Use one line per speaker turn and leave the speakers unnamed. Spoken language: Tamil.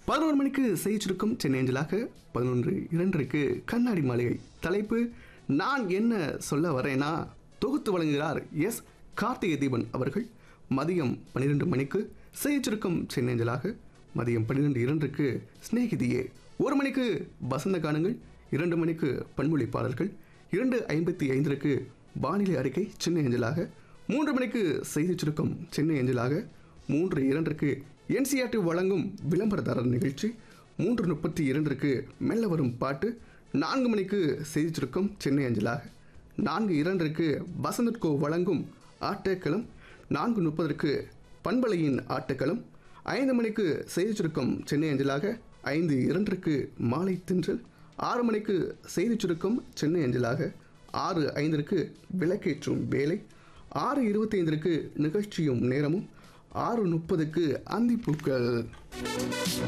பதினோரு மணிக்கு செய்திருக்கும் சென்னை அஞ்சலாக பதினொன்று இரண்டருக்கு கண்ணாடி மாளிகை தலைப்பு நான் என்ன சொல்ல வரேனா தொகுத்து வழங்குகிறார் எஸ் கார்த்திகை தீபன் அவர்கள் மதியம் பன்னிரெண்டு மணிக்கு செய்திருக்கும் சென்னை அஞ்சலாக மதியம் பன்னிரெண்டு இரண்டுக்கு சிநேகிதியே ஒரு மணிக்கு வசந்த கானங்கள் இரண்டு மணிக்கு பன்மொழி பாடல்கள் இரண்டு ஐம்பத்தி ஐந்திற்கு வானிலை அறிக்கை சென்னை அஞ்சலாக மூன்று மணிக்கு செய்தி சுருக்கம் சென்னை அஞ்சலாக மூன்று இரண்டிற்கு என்சிஆர்டி வழங்கும் விளம்பரதாரர் நிகழ்ச்சி மூன்று முப்பத்தி இரண்டிற்கு மெல்ல வரும் பாட்டு நான்கு மணிக்கு செய்தி சுருக்கம் சென்னை அஞ்சலாக நான்கு இரண்டிற்கு வசந்தட்கோ வழங்கும் ஆட்டக்களம் நான்கு முப்பதற்கு பண்பலையின் ஆட்டக்களம் ஐந்து மணிக்கு செய்தி சுருக்கம் சென்னை அஞ்சலாக ஐந்து இரண்டிற்கு மாலை தின்றல் ஆறு மணிக்கு செய்தி சுருக்கம் சென்னை அஞ்சலாக ஆறு ஐந்திற்கு விளக்கேற்றும் வேலை ஆறு இருபத்தைந்திற்கு நிகழ்ச்சியும் நேரமும் ஆறு முப்பதுக்கு அந்திப்பூக்கள்